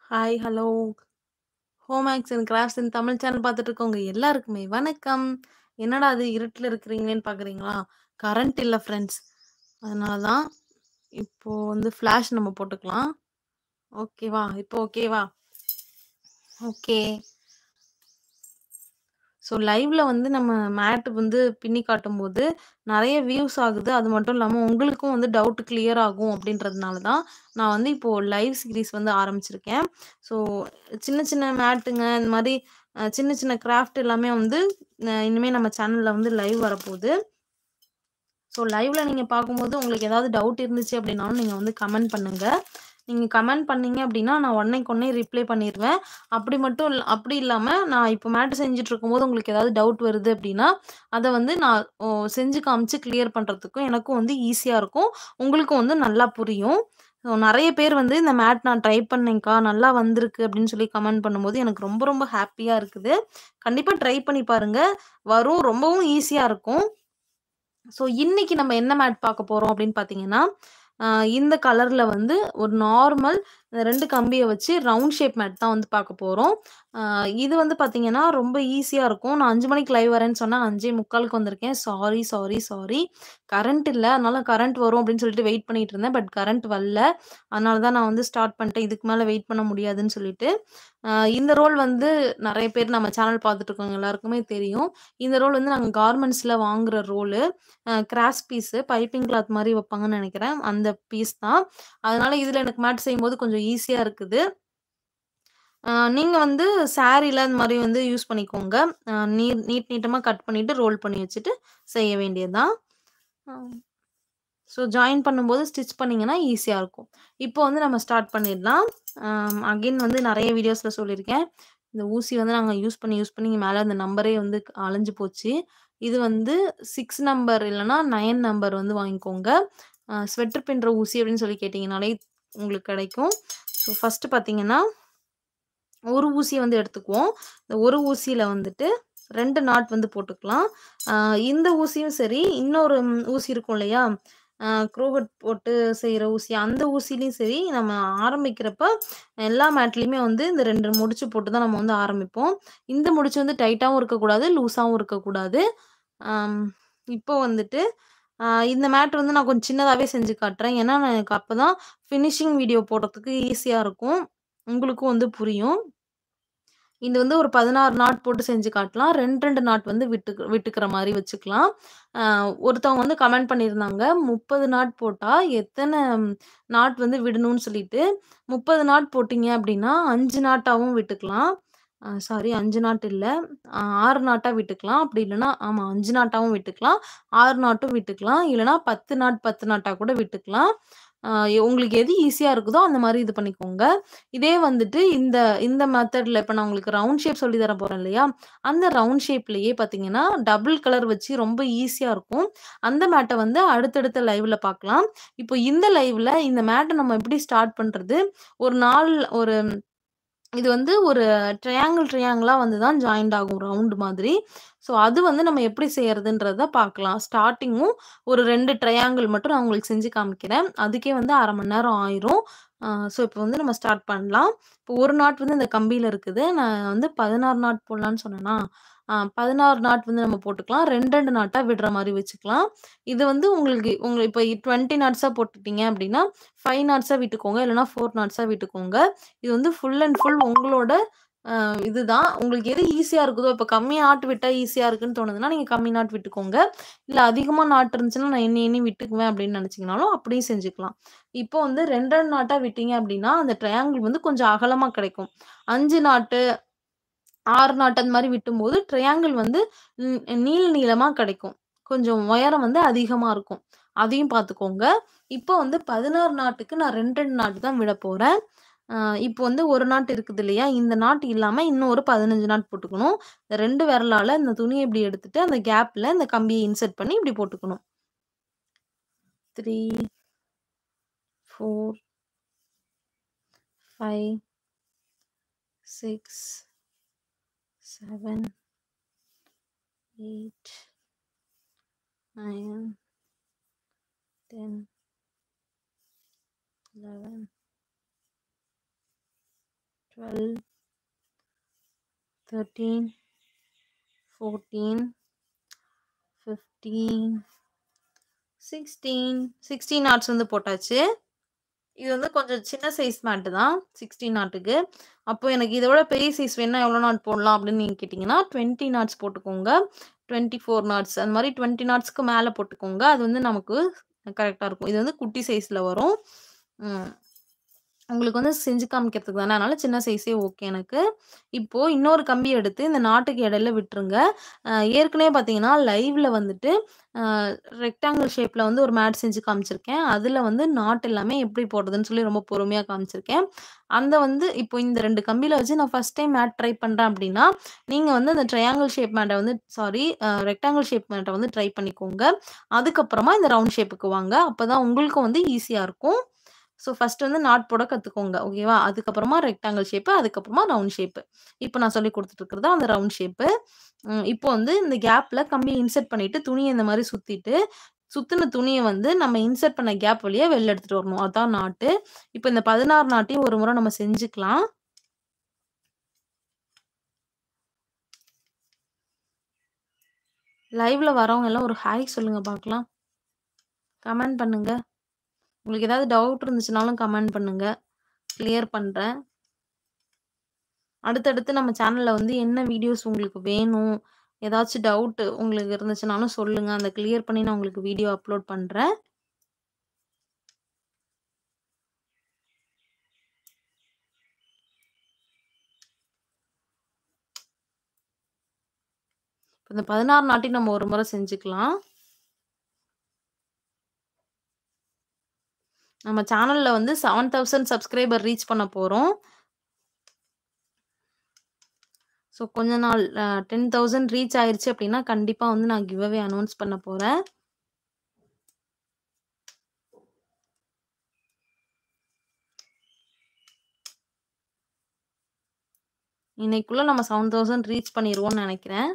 Hi, hello. Home makes and crafts in Tamil channel பார்த்துட்டு இருக்கவங்க எல்லாருக்குமே வணக்கம். என்னடா இது இருட்டுல இருக்கிறீங்களேன்னு பார்க்குறீங்களா? கரண்ட் இல்ல ஃப்ரெண்ட்ஸ். அதனால தான் இப்போ வந்து ஃபிளாஷ் நம்ம போட்டுக்கலாம். ஓகேவா? இப்போ ஓகேவா? ஓகே. ஸோ லைவ்ல வந்து நம்ம மேட் வந்து பின்னி காட்டும்போது நெறைய வியூஸ் ஆகுது. அது மட்டும் இல்லாம உங்களுக்கும் வந்து டவுட் கிளியர் ஆகும் அப்படின்றதுனால தான் நான் வந்து இப்போ லைவ் சீரிஸ் வந்து ஆரம்பிச்சிருக்கேன். ஸோ சின்ன சின்ன மேட்டுங்க இந்த மாரி அ சின்ன சின்ன கிராஃப்ட் எல்லாமே வந்து அ இனிமே நம்ம சேனல்ல வந்து லைவ் வரப்போது. ஸோ லைவ்ல நீங்க பார்க்கும்போது உங்களுக்கு ஏதாவது டவுட் இருந்துச்சு அப்படின்னாலும் நீங்க வந்து கமெண்ட் பண்ணுங்க. நீங்க கமெண்ட் பண்ணீங்க அப்படின்னா நான் உடனேக்குடனே ரிப்ளை பண்ணிருவேன். அப்படி மட்டும் இல்ல அப்படி இல்லாம நான் இப்போ மேட் செஞ்சுட்டு இருக்கும்போது உங்களுக்கு ஏதாவது டவுட் வருது அப்படின்னா, அத வந்து நான் ஒ செஞ்சு காமிச்சு கிளியர் பண்றதுக்கும் எனக்கும் வந்து ஈஸியா இருக்கும். உங்களுக்கும் வந்து நல்லா புரியும். ஸோ நெறைய பேர் வந்து இந்த மேட் நான் ட்ரை பண்ணேன்க்கா, நல்லா வந்திருக்கு அப்படின்னு சொல்லி கமெண்ட் பண்ணும்போது எனக்கு ரொம்ப ரொம்ப ஹேப்பியா இருக்குது. கண்டிப்பா ட்ரை பண்ணி பாருங்க. வரும். ரொம்பவும் ஈஸியா இருக்கும். ஸோ இன்னைக்கு நம்ம என்ன மேட் பார்க்க போறோம் அப்படின்னு பார்த்தீங்கன்னா, அ இந்த கலர்ல வந்து ஒரு நார்மல் 2 கம்பிய வச்சு ரவுண்ட் ஷேப் மேட் தான் வந்து பார்க்க போறோம். அ இது வந்து பார்த்தீங்கன்னா, ரொம்ப ஈஸியா இருக்கும். நான் 5 மணிக்கு லைவ் வரேன்னு சொன்னா 5:45க்கு வந்திருக்கேன். Sorry, sorry, sorry. கரண்ட் இல்ல. அதனால கரண்ட் வரும் அப்படின்னு சொல்லிட்டு வெயிட் பண்ணிட்டு இருந்தேன். பட் கரண்ட் வரல. அதனால தான் நான் வந்து ஸ்டார்ட் பண்ணிட்டேன். இதுக்கு மேல வெயிட் பண்ண முடியாதுன்னு சொல்லிட்டு. அ இந்த ரோல் வந்து நெறைய பேர் நம்ம சேனல் பார்த்துட்டு இருக்கவங்க எல்லாருக்குமே தெரியும். இந்த ரோல் வந்து நாங்க கார்மெண்ட்ஸ்ல வாங்குற ரோலு. அ கிராஸ் பீஸு பைப்பிங் கிளாத் மாரி வைப்பாங்கன்னு நெனைக்கிறேன். அந்த பீஸ் தான். அதனால இதுல எனக்கு மேட் செய்யும்போது கொஞ்சம் ஈஸியா இருக்குது. அ நீங்க வந்து சாரீல இந்த மாரி வந்து யூஸ் பண்ணிக்கோங்க. அ நீட் நீட் நீட்டமா கட் பண்ணிட்டு ரோல் பண்ணி வச்சுட்டு செய்ய வேண்டியது தான். அ ஸோ ஜாயின் பண்ணும்போது ஸ்டிச் பண்ணீங்கன்னா ஈஸியா இருக்கும். இப்போ வந்து நம்ம ஸ்டார்ட் பண்ணிடலாம். அ அகைன் வந்து நெறைய வீடியோஸ்ல சொல்லியிருக்கேன். இந்த ஊசி வந்து நாங்க யூஸ் பண்ணி யூஸ் பண்ணி மேல இந்த நம்பரே வந்து அழிஞ்சு போச்சு. இது வந்து 6 நம்பர் இல்லன்னா 9 நம்பர் வந்து வாங்கிக்கோங்க. அ ஸ்வெட்டர் பின்ற ஊசி அப்படின்னு சொல்லி கேட்டீங்கனாலே உங்களுக்கு கிடைக்கும். ஸோ ஃபர்ஸ்ட்டு பார்த்தீங்கன்னா, ஒரு ஊசிய வந்து எடுத்துக்குவோம். இந்த ஒரு ஊசியில வந்துட்டு 2 நாட் வந்து போட்டுக்கலாம். அ இந்த ஊசியும் சரி, இன்னொரு ஊசி இருக்கும் இல்லையா? அ க்ரோவட் போட்டு செய்ற ஊசி. அந்த ஊசிலயும் சரி, நம்ம ஆரம்பிக்கிறப்ப எல்லா மேட்லயுமே வந்து இந்த 2 முடிச்சு போட்டு தான் நம்ம வந்து ஆரம்பிப்போம். இந்த முடிச்சு வந்து டைட்டாவும் இருக்கக்கூடாது, லூஸாவும் இருக்கக்கூடாது. அம் இப்போ வந்துட்டு அ இந்த மேட் வந்து நான் கொஞ்சம் சின்னதாவே செஞ்சு காட்டுறேன். ஏன்னா, எனக்கு அப்பதான் ஃபினிஷிங் வீடியோ போடுறதுக்கு ஈஸியா இருக்கும். உங்களுக்கும் வந்து புரியும். இது வந்து ஒரு 16 நாட் போட்டு செஞ்சு காட்டலாம். 2, 2 நாட் வந்து விட்டுக் விட்டுக்கிற மாரி வச்சுக்கலாம். அ ஒருத்தவங்க வந்து கமெண்ட் பண்ணியிருந்தாங்க. 30 நாட் போட்டா எத்தன நாட் வந்து விடணும்னு சொல்லிட்டு. 30 நாட் போட்டீங்க அப்படின்னா 5 நாட்டாவும் விட்டுக்கலாம். அ சாரி 5 நாட் இல்ல. அ 6 நாட்டா விட்டுக்கலாம். அப்படி இல்லன்னா ஆமா 5 நாட்டாவும் விட்டுக்கலாம். 6 நாட்டும் விட்டுக்கலாம். இல்லன்னா 10 நாட் 10 நாட்டா கூட விட்டுக்கலாம். அ உங்களுக்கு எது ஈஸியா இருக்குதோ அந்த மாரி இது பண்ணிக்கோங்க. இதே வந்துட்டு இந்த இந்த மெத்தட்ல இப்ப நான் உங்களுக்கு ரவுண்ட் ஷேப் சொல்லி தர போறேன் இல்லையா? அந்த ரவுண்ட் ஷேப்லயே பார்த்தீங்கன்னா, டபுள் கலர் வச்சு ரொம்ப ஈஸியா இருக்கும். அந்த மேட்ட வந்து அடுத்தடுத்த லைவ்ல பார்க்கலாம். இப்போ இந்த லைவ்ல இந்த மேட்ட நம்ம எப்படி ஸ்டார்ட் பண்றது? ஒரு நாள் ஒரு இது வந்து ஒரு ட்ரையாங்கிள் ட்ரையாங்கிளா வந்து தான் ஜாயிண்ட் ஆகும் ரவுண்ட் மாதிரி. ஸோ அது வந்து நம்ம எப்படி செய்றதுன்றத பார்க்கலாம். ஸ்டார்ட்டிங்கும் ஒரு 2 ட்ரையாங்கிள் மட்டும் நான் உங்களுக்கு செஞ்சு காமிக்கிறேன். அதுக்கே வந்து 1/2 மணி நேரம் ஆயிரும். அ ஸோ இப்போ வந்து நம்ம ஸ்டார்ட் பண்ணலாம். இப்போ ஒரு நாட் வந்து இந்த கம்பியில இருக்குது. நான் வந்து 16 நாட் போடலான்னு சொன்னேனா? அ 16 நாட் வந்து நம்ம போட்டுக்கலாம். 2, 2 நாட்டா விடுற மாரி வச்சுக்கலாம். இது வந்து உங்களுக்கு உங்க இப்ப 20 நாட்ஸா போட்டுட்டீங்க அப்படின்னா, 5 நாட்ஸா விட்டுக்கோங்க. இல்லன்னா 4 நாட்ஸா விட்டுக்கோங்க. இது வந்து ஃபுல் அண்ட் ஃபுல் உங்களோட அ இதுதான். உங்களுக்கு எது ஈஸியா இருக்குதோ, இப்ப கம்மி நாட் விட்டா ஈஸியா இருக்குன்னு தோணுதுன்னா, நீங்க கம்மி நாட் விட்டுக்கோங்க. இல்ல அதிகமா நாட் இருந்துச்சுன்னா, நான் எண்ணி எண்ணி விட்டுக்குவேன் அப்படின்னு நெனச்சீங்கனாலும் அப்படியும் செஞ்சுக்கலாம். இப்போ வந்து 2, 2 நாட்டா விட்டீங்க அப்படின்னா, அந்த ட்ரையாங்கிள் வந்து கொஞ்சம் அகலமா கிடைக்கும். 5 நாட்டு 6 நாட் அந்த மாரி விட்டும்போது ட்ரையாங்கிள் வந்து ம் நீள நீளமா கிடைக்கும். கொஞ்சம் உயரம் வந்து அதிகமா இருக்கும். அதையும் பார்த்துக்கோங்க. இப்போ வந்து 16 நாட்டுக்கு நான் 2, 2 நாட் தான் விடப் போறேன். அ இப்போ வந்து 1 நாட் இருக்குது இல்லையா? இந்த நாட் இல்லாம இன்னும் ஒரு 15 நாட் போட்டுக்கணும். இந்த 2 விரலால இந்த துணிய இப்படி எடுத்துட்டு அந்த கேப்ல இந்த கம்பிய இன்சர்ட் பண்ணி இப்படி போட்டுக்கணும். 3 4 5 6 7 8 9 10 11 12 13 14 15 16 16 நாட்ஸ் வந்து போட்டாச்சு இது வந்து கொஞ்சம் சின்ன சைஸ் மேட்டு தான் 16 நாட்டுக்கு அப்போ எனக்கு இதை விட பெரிய சைஸ் வேணா எவ்வளோ நாட் போடலாம் அப்படின்னு நீங்கள் கேட்டிங்கன்னா டுவெண்ட்டி நாட்ஸ் போட்டுக்கோங்க டுவெண்ட்டி ஃபோர் நாட்ஸ் அந்த மாதிரி டுவெண்ட்டி நாட்ஸ்க்கு மேலே போட்டுக்கோங்க அது வந்து நமக்கு கரெக்டாக இருக்கும் இது வந்து குட்டி சைஸில் வரும் ம். உங்களுக்கு வந்து செஞ்சு காமிக்கிறதுக்கு தானே அதனால சின்ன சைஸே ஓகே எனக்கு இப்போ இன்னொரு கம்பி எடுத்து இந்த நாட்டுக்கு இடையில விட்டுருங்க அஹ் ஏற்கனவே பார்த்தீங்கன்னா லைவ்ல வந்துட்டு ரெக்டாங்கிள் ஷேப்ல வந்து ஒரு மேட் செஞ்சு காமிச்சிருக்கேன் அதில் வந்து நாட் எல்லாமே எப்படி போடுறதுன்னு சொல்லி ரொம்ப பொறுமையாக காமிச்சிருக்கேன் அந்த வந்து இப்போ இந்த ரெண்டு கம்பியில் வச்சு நான் ஃபர்ஸ்ட் டைம் மேட் ட்ரை பண்ணுறேன் அப்படின்னா நீங்கள் வந்து அந்த ட்ரையாங்கிள் ஷேப் மேட்டை வந்து சாரி ரெக்டாங்கிள் ஷேப் மேட்டை வந்து ட்ரை பண்ணிக்கோங்க அதுக்கப்புறமா இந்த ரவுண்ட் ஷேப்புக்கு வாங்க அப்போ தான் உங்களுக்கும் வந்து ஈஸியாக இருக்கும் ஸோ ஃபர்ஸ்ட் வந்து நாட் போட கற்றுக்கோங்க ஓகேவா அதுக்கப்புறமா ரெக்டாங்கிள் ஷேப்பு அதுக்கப்புறமா ரவுண்ட் ஷேப்பு இப்போ நான் சொல்லி கொடுத்துட்டு இருக்கிறது அந்த ரவுண்ட் ஷேப்பு இப்போ வந்து இந்த கேப்பில் கம்பியை இன்செர்ட் பண்ணிட்டு துணியை இந்த மாதிரி சுற்றிட்டு சுத்தின துணியை வந்து நம்ம இன்செர்ட் பண்ண கேப் வழியா வெளில எடுத்துட்டு வரணும் அதான் நாட்டு இப்போ இந்த பதினாறு நாட்டையும் ஒரு முறை நம்ம செஞ்சுக்கலாம் லைவ்ல வரவங்க எல்லாம் ஒரு ஹாய் சொல்லுங்க பார்க்கலாம் கமெண்ட் பண்ணுங்க உங்களுக்கு ஏதாவது டவுட் இருந்துச்சுனாலும் கமெண்ட் பண்ணுங்க கிளியர் பண்றேன் அடுத்தடுத்து நம்ம சேனல்ல வந்து என்ன வீடியோஸ் உங்களுக்கு வேணும் ஏதாச்சும் டவுட் உங்களுக்கு இருந்துச்சுனாலும் சொல்லுங்க அந்த கிளியர் பண்ணி நான் உங்களுக்கு வீடியோ அப்லோட் பண்றேன் இப்ப இந்த பதினாறு நாட்டையும் நம்ம ஒரு முறை செஞ்சுக்கலாம் நம்ம சேனல்ல வந்து செவன் தௌசண்ட் சப்ஸ்கிரைபர் ரீச் பண்ண போறோம் ஸோ கொஞ்ச நாள் டென் தௌசண்ட் ரீச் ஆயிருச்சு அப்படின்னா கண்டிப்பா வந்து நான் கிவ் அவே அனௌன்ஸ் பண்ண போறேன் இன்னைக்குள்ள நம்ம செவன் தௌசண்ட் ரீச் பண்ணிடுவோம்னு நினைக்கிறேன்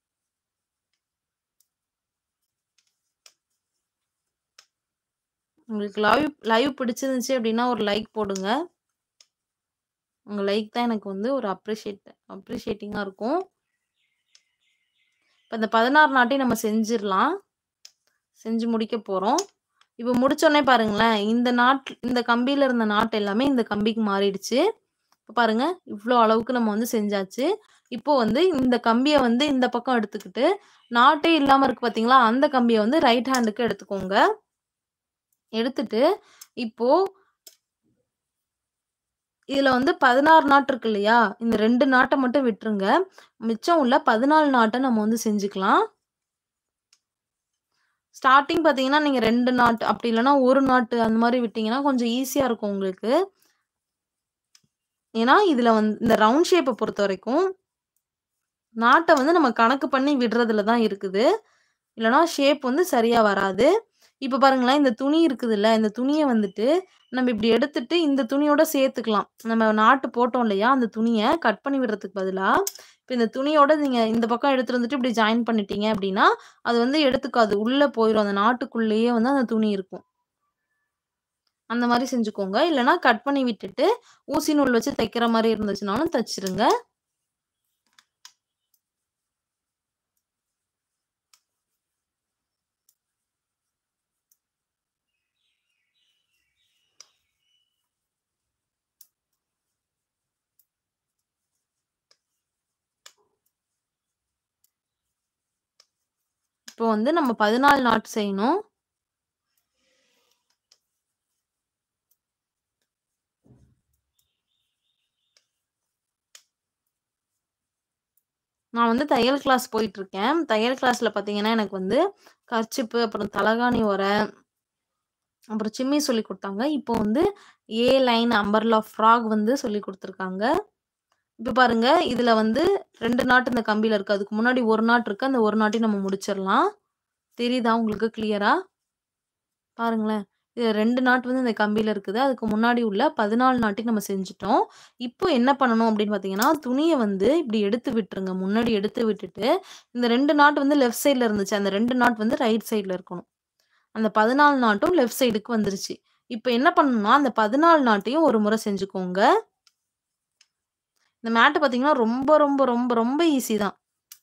உங்களுக்கு லைவ் லைவ் பிடிச்சிருந்துச்சு அப்படின்னா ஒரு லைக் போடுங்க உங்க லைக் தான் எனக்கு வந்து ஒரு அப்ரிஷியேட் அப்ரிஷியேட்டிங்கா இருக்கும் இப்போ இந்த பதினாறு நாட்டையும் நம்ம செஞ்சிடலாம் செஞ்சு முடிக்க போறோம் இப்போ முடிச்சோடனே பாருங்களேன் இந்த நாட் இந்த கம்பியில இருந்த நாட் எல்லாமே இந்த கம்பிக்கு மாறிடுச்சு இப்போ பாருங்க இவ்வளோ அளவுக்கு நம்ம வந்து செஞ்சாச்சு இப்போ வந்து இந்த கம்பியை வந்து இந்த பக்கம் எடுத்துக்கிட்டு நாட்டே இல்லாம இருக்கு பாத்தீங்களா அந்த கம்பியை வந்து ரைட் ஹேண்டுக்கு எடுத்துக்கோங்க எடுத்துட்டு இப்போ இதுல வந்து பதினாறு நாட் இருக்கு இல்லையா இந்த ரெண்டு நாட்டை மட்டும் விட்டுருங்க மிச்சம் உள்ள பதினாலு நாட்டை நம்ம வந்து செஞ்சுக்கலாம் ஸ்டார்டிங் பார்த்தீங்கன்னா நீங்க ரெண்டு நாட் அப்படி இல்லைன்னா ஒரு நாட்டு அந்த மாதிரி விட்டீங்கன்னா கொஞ்சம் ஈஸியா இருக்கும் உங்களுக்கு ஏன்னா இதுல வந்து இந்த ரவுண்ட் ஷேப்பை பொறுத்த வரைக்கும் நாட்டை வந்து நம்ம கணக்கு பண்ணி விடுறதுல தான் இருக்குது இல்லைன்னா ஷேப் வந்து சரியா வராது இப்போ பாருங்களேன் இந்த துணி இருக்குதுல்ல இந்த துணியை வந்துட்டு நம்ம இப்படி எடுத்துட்டு இந்த துணியோட சேர்த்துக்கலாம் நம்ம நாட்டு போட்டோம் இல்லையா அந்த துணியை கட் பண்ணி விடுறதுக்கு பதிலா இப்போ இந்த துணியோட நீங்க இந்த பக்கம் எடுத்துட்டு வந்துட்டு இப்படி ஜாயின் பண்ணிட்டீங்க அப்படின்னா அது வந்து எடுத்துக்காது உள்ள போயிடும் அந்த நாட்டுக்குள்ளேயே வந்து அந்த துணி இருக்கும் அந்த மாதிரி செஞ்சுக்கோங்க இல்லைன்னா கட் பண்ணி விட்டுட்டு ஊசி நூல் வச்சு தைக்கிற மாதிரி இருந்துச்சுனாலும் தச்சிருங்க இப்போ வந்து நம்ம பதினாலு நாட்டு செய்யணும் நான் வந்து தையல் கிளாஸ் போயிட்டு இருக்கேன் தையல் கிளாஸ்ல பார்த்தீங்கன்னா எனக்கு வந்து கர்ச்சிப்பு அப்புறம் தலகாணி உரை அப்புறம் சிம்மி சொல்லி கொடுத்தாங்க இப்போ வந்து ஏ லைன் அம்பர்லா ஃப்ராக் வந்து சொல்லி கொடுத்துருக்காங்க இப்போ பாருங்க இதுல வந்து ரெண்டு நாட்டு இந்த கம்பியில இருக்கு அதுக்கு முன்னாடி ஒரு நாட்டு இருக்கு அந்த ஒரு நாட்டையும் நம்ம முடிச்சிடலாம் தெரியுதா உங்களுக்கு கிளியரா பாருங்களேன் இது ரெண்டு நாட்டு வந்து இந்த கம்பியில இருக்குது அதுக்கு முன்னாடி உள்ள பதினாலு நாட்டையும் நம்ம செஞ்சுட்டோம் இப்போ என்ன பண்ணணும் அப்படின்னு பார்த்தீங்கன்னா துணியை வந்து இப்படி எடுத்து விட்டுருங்க முன்னாடி எடுத்து விட்டுட்டு இந்த ரெண்டு நாட்டு வந்து லெஃப்ட் சைடில் இருந்துச்சு அந்த ரெண்டு நாட் வந்து ரைட் சைடில் இருக்கணும் அந்த பதினாலு நாட்டும் லெஃப்ட் சைடுக்கு வந்துருச்சு இப்போ என்ன பண்ணணும்னா அந்த பதினாலு நாட்டையும் ஒரு முறை செஞ்சுக்கோங்க இந்த மேட் பார்த்தீங்கன்னா, ரொம்ப, ரொம்ப, ரொம்ப, ரொம்ப ஈஸி தான்.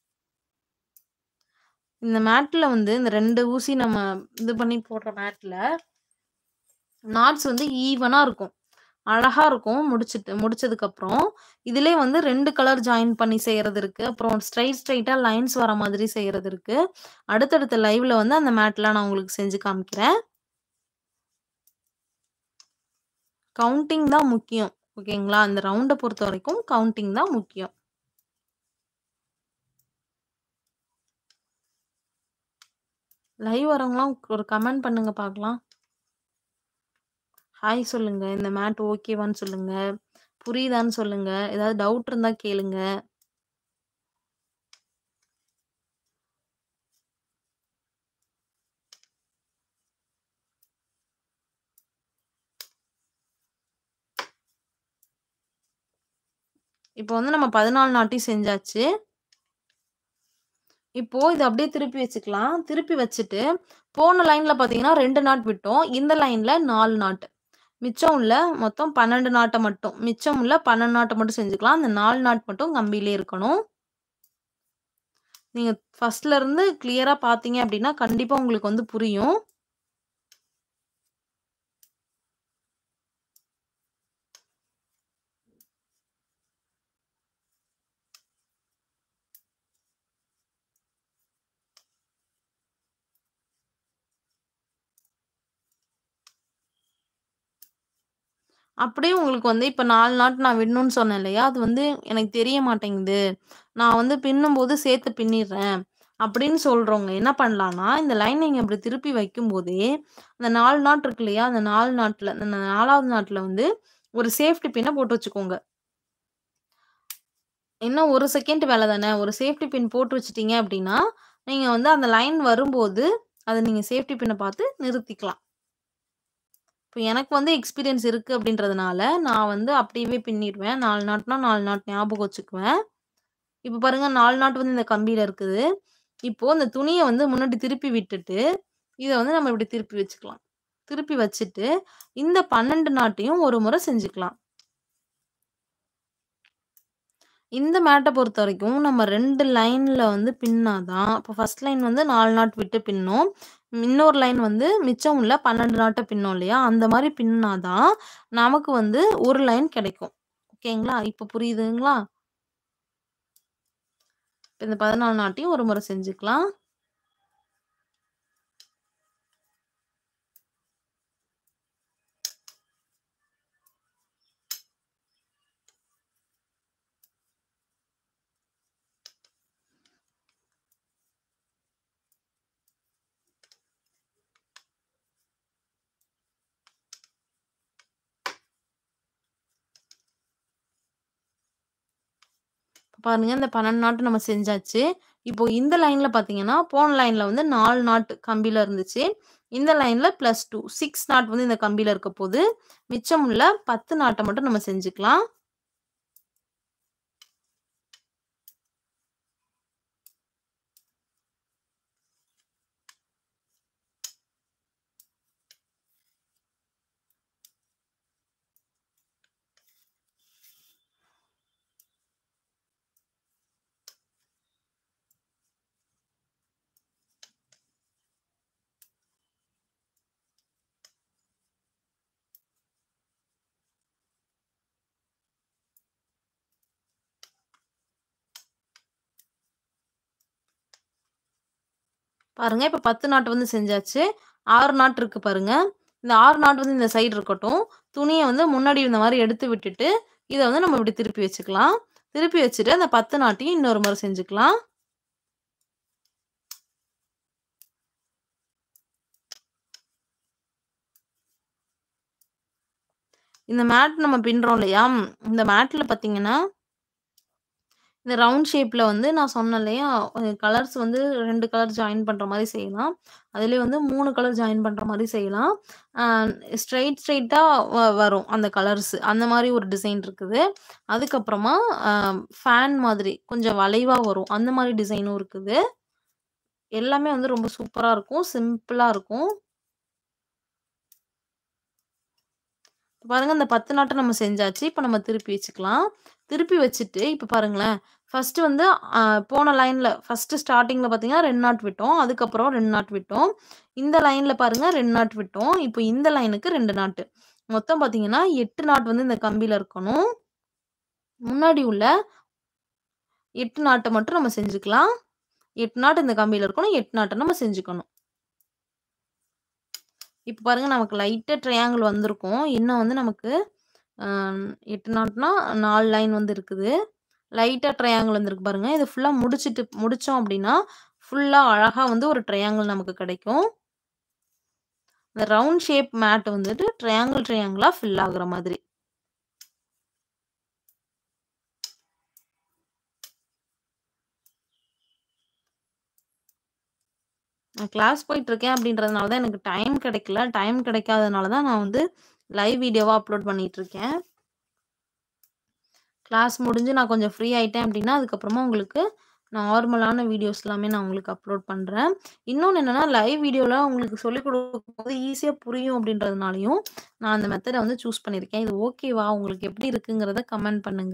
இந்த மேட்ல வந்து இந்த 2 ஊசி நம்ம இது பண்ணி போடுற மேட்ல நாட்ஸ் வந்து ஈவனா இருக்கும். அழகா இருக்கும் முடிச்சுட்டு முடிச்சதுக்கப்புறம். இதிலயே வந்து 2 கலர் ஜாயின் பண்ணி செய்றது இருக்கு. அப்புறம் ஸ்ட்ரெய்ட் ஸ்ட்ரெய்ட்டா லைன்ஸ் வர மாதிரி செய்றது இருக்கு. அடுத்தடுத்த லைவ்ல வந்து அந்த மேட்லாம் நான் உங்களுக்கு செஞ்சு காமிக்கிறேன். கவுண்டிங் தான் முக்கியம். ஓகேங்களா? அந்த ரவுண்ட பொறுத்தவரைக்கும் கவுண்டிங் தான் முக்கியம். லைவ் வரவங்கலாம் ஒரு கமெண்ட் பண்ணுங்க பார்க்கலாம். ஹாய் சொல்லுங்க. இந்த மேட் ஓகேவான்னு சொல்லுங்க. புரியுதான்னு சொல்லுங்க. ஏதாவது டவுட் இருந்தா கேளுங்க. இப்போ வந்து நம்ம 14 நாட்டையும் செஞ்சாச்சு. இப்போ இத அப்படியே திருப்பி வச்சுக்கலாம். திருப்பி வச்சுட்டு, போன லைன்ல பார்த்தீங்கன்னா 2 நாட் விட்டோம். இந்த லைன்ல 4 நாட். மிச்சம் உள்ள மொத்தம் 12 நாட்ட மட்டும் மிச்சம் உள்ள 12 நாட்ட மட்டும் செஞ்சுக்கலாம். அந்த 4 நாட் மட்டும் கம்பியிலே இருக்கணும். நீங்க ஃபர்ஸ்ட்ல இருந்து கிளியரா பார்த்தீங்க அப்படின்னா, கண்டிப்பா உங்களுக்கு வந்து புரியும். அப்படியே உங்களுக்கு வந்து இப்ப 4 நாட் நான் விடணும்னு சொன்னேன் இல்லையா? அது வந்து எனக்கு தெரிய மாட்டேங்குது. நான் வந்து பின்னும்போது சேர்த்து பின்னிடுறேன். அப்படின்னு சொல்றவங்க என்ன பண்ணலான்னா, இந்த லைன் நீங்க இப்படி திருப்பி வைக்கும்போதே, அந்த 4 நாட் இருக்கு இல்லையா? அந்த 4 நாட்ல அந்த 4வது நாட்ல வந்து ஒரு சேஃப்டி பின்ன போட்டு வச்சுக்கோங்க. இன்னும் 1 செகண்ட் வேல தானே. ஒரு சேஃப்டி பின் போட்டு வச்சுட்டீங்க அப்படின்னா, நீங்க வந்து அந்த லைன் வரும்போது, அத நீங்க சேஃப்டி பின்ன பார்த்து நிறுத்திக்கலாம். இப்ப எனக்கு வந்து எக்ஸ்பீரியன்ஸ் இருக்கு அப்படின்றதுனால, நான் வந்து அப்படியே பின்னிடுவேன். 4 நாட்னா 4 நாட் ஞாபகம் வச்சுக்குவேன். இப்ப பாருங்க 4 நாட் வந்து இந்த கம்பியில இருக்குது. இப்போ இந்த துணிய வந்து முன்னாடி திருப்பி விட்டுட்டு, இத வந்து நம்ம இப்படி திருப்பி வச்சுக்கலாம். திருப்பி வச்சுட்டு, இந்த 12 நாட்டையும் ஒரு முறை செஞ்சுக்கலாம். இந்த மேட்ட பொறுத்தவரைக்கும் நம்ம 2 லைன்ல வந்து பின்னா தான் இப்போ ஃபர்ஸ்ட் லைன் வந்து 4 நாட் விட்டு பின்னோம். இன்னொரு லைன் வந்து மிச்சம் உள்ள 12 நாட்ட பின்னோம் இல்லையா? அந்த மாரி பின்னா தான் நமக்கு வந்து ஒரு லைன் கிடைக்கும். ஓகேங்களா? இப்ப புரியுதுங்களா? இந்த 14 நாட்டையும் ஒரு முறை செஞ்சுக்கலாம். பாருங்க இந்த 12 நாட் நம்ம செஞ்சாச்சு. இப்போ இந்த லைன்ல பார்த்தீங்கன்னா, போன லைன்ல வந்து 4 நாட் கம்பியில இருந்துச்சு. இந்த லைன்ல ப்ளஸ் 2 6 நாட் வந்து இந்த கம்பியில இருக்க போது. மிச்சம் உள்ள 10 நாட்ட மட்டும் நம்ம செஞ்சுக்கலாம். பாருங்க இப்ப 10 நாட் வந்து செஞ்சாச்சு. 6 நாட் இருக்கு பாருங்க. இந்த 6 நாட் வந்து இந்த சைடு இருக்கட்டும். துணிய வந்து முன்னாடி இந்த மாரி எடுத்து விட்டுட்டு, இத வந்து நம்ம இப்படி திருப்பி வச்சுக்கலாம். திருப்பி வச்சுட்டு அந்த 10 நாட்டையும் இன்னொரு முறை செஞ்சுக்கலாம். இந்த மேட் நம்ம பின்றோம் இல்லையா? இந்த மேட்ல பார்த்தீங்கன்னா இந்த ரவுண்ட் ஷேப்ல வந்து நான் சொன்னேன் இல்லையா? கலர்ஸ் வந்து 2 கலர் ஜாயின் பண்ற மாரி செய்யலாம். அதிலயே வந்து 3 கலர் ஜாயின் பண்ற மாரி செய்யலாம். அ ஸ்ட்ரெய்ட் ஸ்ட்ரெய்ட்டா வ வரும் அந்த கலர்ஸ். அந்த மாரி ஒரு டிசைன் இருக்குது. அதுக்கப்புறமா அ ஃபேன் மாதிரி கொஞ்சம் வளைவா வரும். அந்த மாரி டிசைனும் இருக்குது. எல்லாமே வந்து ரொம்ப சூப்பரா இருக்கும். சிம்பிளா இருக்கும். பாருங்க இந்த 10 நாட்ட நம்ம செஞ்சாச்சு. இப்ப நம்ம திருப்பி வச்சுக்கலாம். திருப்பி வச்சுட்டு, இப்ப பாருங்களேன். ஃபர்ஸ்ட்டு வந்து அ போன லைன்ல ஃபர்ஸ்ட்டு ஸ்டார்ட்டிங்ல பார்த்தீங்கன்னா 2 நாட் விட்டோம். அதுக்கப்புறம் 2 நாட் விட்டோம். இந்த லைன்ல பாருங்க 2 நாட் விட்டோம். இப்போ இந்த லைனுக்கு 2 நாட்டு. மொத்தம் பார்த்தீங்கன்னா 8 நாட் வந்து இந்த கம்பியில இருக்கணும். முன்னாடி உள்ள 8 நாட்ட மட்டும் நம்ம செஞ்சுக்கலாம். 8 நாட் இந்த கம்பியில இருக்கணும். 8 நாட்ட நம்ம செஞ்சுக்கணும். இப்ப பாருங்க நமக்கு லைட்டா ட்ரையாங்கிள் வந்திருக்கும். இன்னும் வந்து நமக்கு அ 8 நாட்னா 4 லைன் வந்து இருக்குது. லைட்டா ட்ரையாங்கிள் வந்திருக்கு பாருங்க. இத ஃபுல்லா முடிச்சுட்டு முடிச்சோம் அப்டின்னா, ஃபுல்லா அழகா வந்து ஒரு ட்ரையாங்கிள் நமக்கு கிடைக்கும். இந்த ரவுண்ட் ஷேப் மேட் வந்துட்டு ட்ரையாங்கிள் ட்ரையாங்கிளா ஃபில் ஆகுற மாதிரி. நான் கிளாஸ் போயிட்டுருக்கேன் அப்டின்றதுனால தான் எனக்கு டைம் கிடைக்கல. டைம் கிடைக்காதனால தான் நான் வந்து லைவ் வீடியோவா அப்லோட் பண்ணிட்டுருக்கேன். கிளாஸ் முடிஞ்சு நான் கொஞ்சம் ஃப்ரீ ஆயிட்டேன் அப்டின்னா, அதுக்கப்புறமா உங்களுக்கு நார்மலான வீடியோஸ் எல்லாமே நான் உங்களுக்கு அப்லோட் பண்றேன். இன்னொன்னு என்னன்னா, லைவ் வீடியோல உங்களுக்கு சொல்லிக் குடுக்கும்போது ஈஸியா புரியும் அப்டின்றதுனாலயும், நான் அந்த மெத்தட வந்து சூஸ் பண்ணியிருக்கேன். இது ஓகேவா? உங்களுக்கு எப்டி இருக்குங்கிறத கமெண்ட் பண்ணுங்க.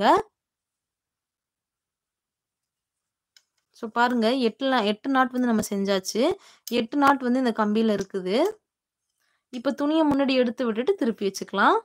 ஸோ பாருங்க 8 ல 8 நாட் வந்து நம்ம செஞ்சாச்சு. 8 நாட் வந்து இந்த கம்பியில இருக்குது. இப்ப துணிய முன்னாடி எடுத்து விட்டுட்டு திருப்பி வச்சுக்கலாம்.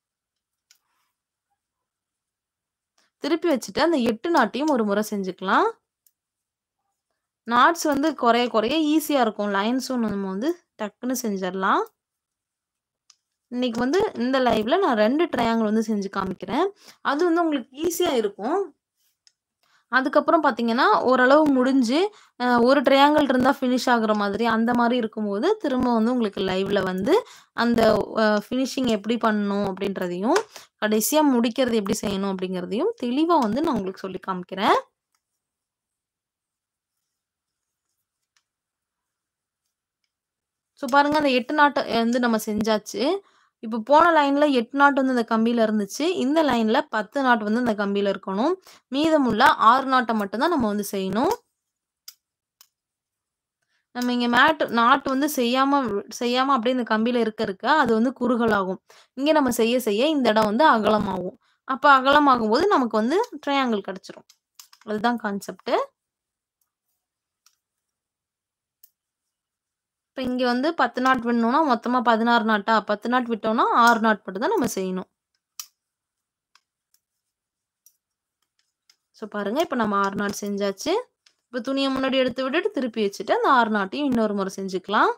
திருப்பி வச்சுட்டு அந்த 8 நாட்டையும் ஒரு முறை செஞ்சுக்கலாம். நாட்ஸ் வந்து குறைய குறைய ஈஸியா இருக்கும். லைன்ஸும் நம்ம வந்து டக்குன்னு செஞ்சிரலாம். இன்னைக்கு வந்து இந்த லைவ்ல நான் 2 ட்ரையாங்கிள் வந்து செஞ்சு காமிக்கிறேன். அது வந்து உங்களுக்கு ஈஸியா இருக்கும். அதுக்கப்புறம் பார்த்தீங்கன்னா, ஓரளவு முடிஞ்சு அ ஒரு ட்ரையாங்கிள் இருந்தா ஃபினிஷ் ஆகுற மாதிரி, அந்த மாரி இருக்கும்போது, திரும்ப வந்து உங்களுக்கு லைவ்ல வந்து அந்த அ ஃபினிஷிங் எப்டி பண்ணணும் அப்டின்றதையும், கடைசியா முடிக்கிறது எப்டி செய்யணும் அப்டிங்கிறதையும் தெளிவா வந்து நான் உங்களுக்கு சொல்லி காமிக்கிறேன். ஸோ பாருங்க அந்த 8 நாட்ட வந்து நம்ம செஞ்சாச்சு. இப்ப போன லைன்ல 8 நாட் வந்து இந்த கம்பியில இருந்துச்சு. இந்த லைன்ல 10 நாட் வந்து இந்த கம்பியில இருக்கணும். மீதமுள்ள 6 நாட்ட மட்டும் தான் நம்ம வந்து செய்யணும். நம்ம இங்க மேட் நாட் வந்து செய்யாம செய்யாம அப்டியே இந்த கம்பியில இருக்க இருக்க, அது வந்து குறுகலாகும். இங்க நம்ம செய்ய செய்ய இந்த இடம் வந்து அகலமாகும். அப்ப அகலமாகும்போது நமக்கு வந்து ட்ரையாங்கிள் கிடைச்சிரும். அதுதான் கான்செப்ட்டு. இப்ப இங்க வந்து 10 நாட் விடணும்னா, மொத்தமா 16 நாட்டா? 10 நாட் விட்டோம்னா 6 நாட் மட்டும் தான் நம்ம செய்யணும். ஸோ பாருங்க, இப்ப நம்ம 6 நாட் செஞ்சாச்சு. இப்ப துணிய முன்னாடி எடுத்து விட்டுட்டு திருப்பி வச்சுட்டு, அந்த 6 நாட்டையும் இன்னொரு முறை செஞ்சுக்கலாம்.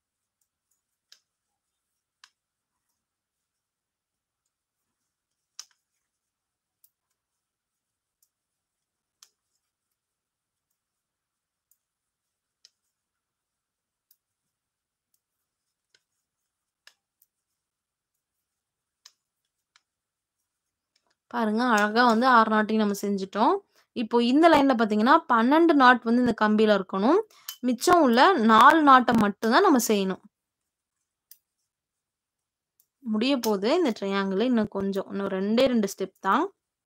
பாருங்க, அழகா வந்து 6 நாட்டையும் நம்ம செஞ்சுட்டோம். இப்போ இந்த லைன்ல பார்த்தீங்கன்னா, 12 நாட் வந்து இந்த கம்பியில இருக்கணும். மிச்சம் உள்ள 4 நாட்ட மட்டும் தான் நம்ம செய்யணும். முடிய போது இந்த ட்ரையாங்கிள் இன்னும் கொஞ்சம். இன்னும் 2டே 2 ஸ்டெப் தான்.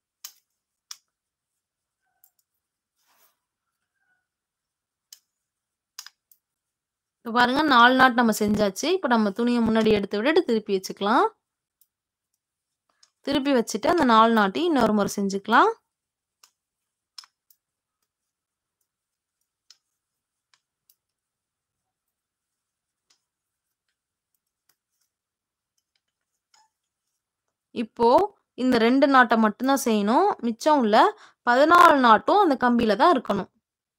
இப்ப பாருங்க 4 நாட் நம்ம செஞ்சாச்சு. இப்ப நம்ம துணிய முன்னாடி எடுத்து விட்டுட்டு திருப்பி வச்சுக்கலாம். திருப்பி வச்சுட்டு அந்த 4 நாட்டையும் இன்னொரு முறை செஞ்சுக்கலாம். இப்போ இந்த 2 நாட்ட மட்டும் தான் செய்யணும். மிச்சம் உள்ள 14 நாட்டும் அந்த கம்பியில தான் இருக்கணும்.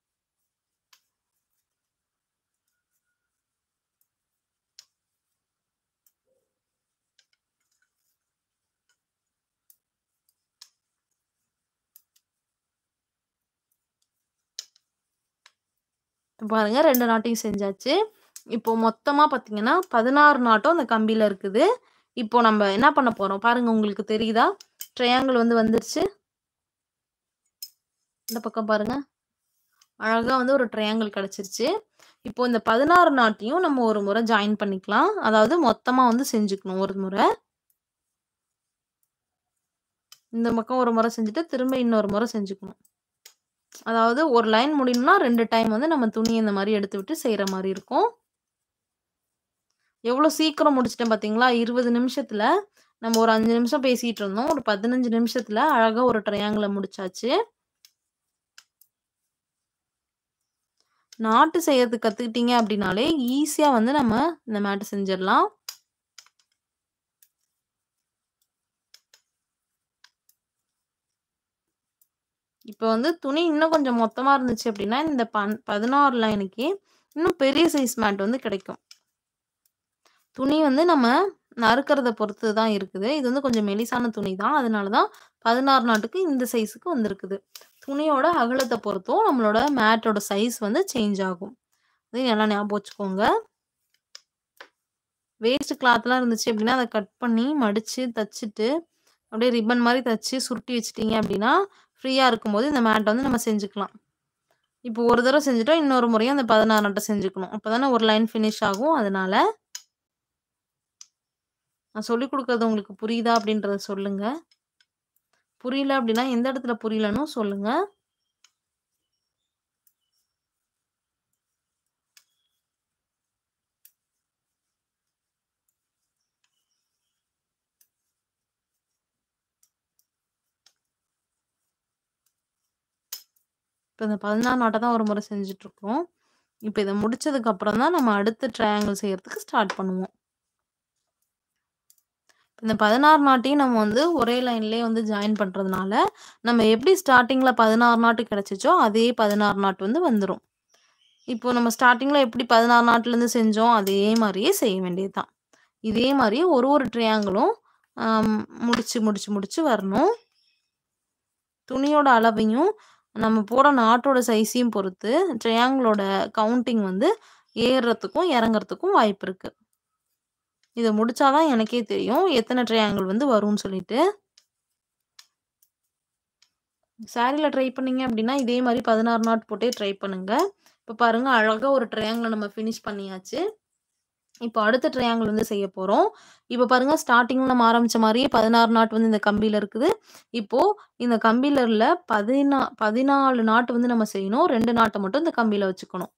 பாருங்க 2 நாட்டையும் செஞ்சாச்சு. இப்போ மொத்தமா பார்த்தீங்கன்னா, 16 நாட்டும் அந்த கம்பியில இருக்குது. இப்போ நம்ம என்ன பண்ண போறோம்? பாருங்க உங்களுக்கு தெரியுதா? ட்ரையாங்கிள் வந்து வந்துருச்சு. இந்த பக்கம் பாருங்க. அழகா வந்து ஒரு ட்ரையாங்கிள் கிடைச்சிருச்சு. இப்போ இந்த 16 நாட்டையும் நம்ம ஒரு முறை ஜாயின் பண்ணிக்கலாம். அதாவது மொத்தமா வந்து செஞ்சுக்கணும் ஒரு முறை. இந்த பக்கம் ஒரு முறை செஞ்சுட்டு, திரும்ப இன்னொரு முறை செஞ்சுக்கணும். அதாவது ஒரு லைன் முடியணும்னா 2 டைம் வந்து நம்ம துணிய இந்த மாரி எடுத்து விட்டு செய்ற மாரி இருக்கும். எவ்வளோ சீக்கிரம் முடிச்சுட்டேன் பார்த்தீங்களா? 20 நிமிஷத்துல நம்ம ஒரு 5 நிமிஷம் பேசிட்டு இருந்தோம். ஒரு 15 நிமிஷத்துல அழகா ஒரு ட்ரையாங்கிள முடிச்சாச்சு. நாட்டு செய்யறது கத்துக்கிட்டீங்க அப்படின்னாலே, ஈஸியா வந்து நம்ம இந்த மேட் செஞ்சிரலாம். இப்ப வந்து துணி இன்னும் கொஞ்சம் மொத்தமா இருந்துச்சு அப்படின்னா, இந்த பன் 16 லைனுக்கே இன்னும் பெரிய சைஸ் மேட் வந்து கிடைக்கும். துணி வந்து நம்ம நறுக்கிறத பொறுத்து தான் இருக்குது. இது வந்து கொஞ்சம் மெலிசான துணி தான். அதனால தான் 16 நாட்டுக்கு இந்த சைஸ்க்கு வந்திருக்குது. துணியோட அகலத்த பொறுத்தும் நம்மளோட மேட்டோட சைஸ் வந்து சேஞ்ச் ஆகும். இதையும் நல்லா ஞாபகம் வச்சுக்கோங்க. வேஸ்ட் கிளாத்லாம் இருந்துச்சு அப்படின்னா, அத கட் பண்ணி, மடிச்சு, தச்சுட்டு, அப்படியே ரிப்பன் மாரி தச்சு சுருட்டி வச்சுட்டீங்க அப்படின்னா, ஃப்ரீயா இருக்கும்போது இந்த மேட்ட வந்து நம்ம செஞ்சுக்கலாம். இப்போ ஒரு தடவ செஞ்சுட்டோம். இன்னொரு முறையும் அந்த 16 நாட்ட செஞ்சுக்கணும். அப்பதானே ஒரு லைன் ஃபினிஷ் ஆகும். அதனால நான் சொல்லிக் குடுக்குறது உங்களுக்கு புரியுதா அப்படின்றத சொல்லுங்க. புரியல அப்படின்னா, எந்த இடத்துல புரியலன்னும் சொல்லுங்க. இப்ப இந்த 16 நாட்ட தான் ஒரு முறை செஞ்சுட்டுருக்கோம். இப்ப இத முடிச்சதுக்கு அப்புறம் தான் நம்ம அடுத்த ட்ரையாங்கிள் செய்யறதுக்கு ஸ்டார்ட் பண்ணுவோம். இந்த 16 நாட்டையும் நம்ம வந்து ஒரே லைன்லயே வந்து ஜாயின் பண்றதுனால, நம்ம எப்படி ஸ்டார்ட்டிங்ல 16 நாட்டு கிடைச்சுச்சோ, அதே 16 நாட் வந்து வந்துரும். இப்போ நம்ம ஸ்டார்ட்டிங்ல எப்படி 16 நாட்லருந்து செஞ்சோம், அதே மாரியே செய்ய வேண்டியது தான். இதே மாரியே ஒரு ஒரு ட்ரையாங்கிளும் அம் முடிச்சு, முடிச்சு, முடிச்சு வரணும். துணியோட அளவையும், நம்ம போடுற நாட்டோட சைஸையும் பொறுத்து, ட்ரையாங்கிளோட கவுண்டிங் வந்து ஏறுறதுக்கும், இறங்குறதுக்கும் வாய்ப்பு இருக்கு. இத முடிச்சா தான் எனக்கே தெரியும். எத்தன ட்ரையாங்கிள் வந்து வரும்னு சொல்லிட்டு. சாரீல ட்ரை பண்ணீங்க அப்படின்னா, இதே மாரி 16 நாட் போட்டே ட்ரை பண்ணுங்க. இப்ப பாருங்க அழகா ஒரு ட்ரையாங்கிள நம்ம ஃபினிஷ் பண்ணியாச்சு. இப்போ அடுத்த ட்ரையாங்கிள் வந்து செய்ய போறோம். இப்ப பாருங்க ஸ்டார்ட்டிங்ல நம்ம ஆரம்பிச்ச மாரியே 16 நாட் வந்து இந்த கம்பியில இருக்குது. இப்போ இந்த கம்பியில உள்ள பதினா 14 நாட் வந்து நம்ம செய்யணும். 2 நாட்ட மட்டும் இந்த கம்பியில வச்சுக்கணும்.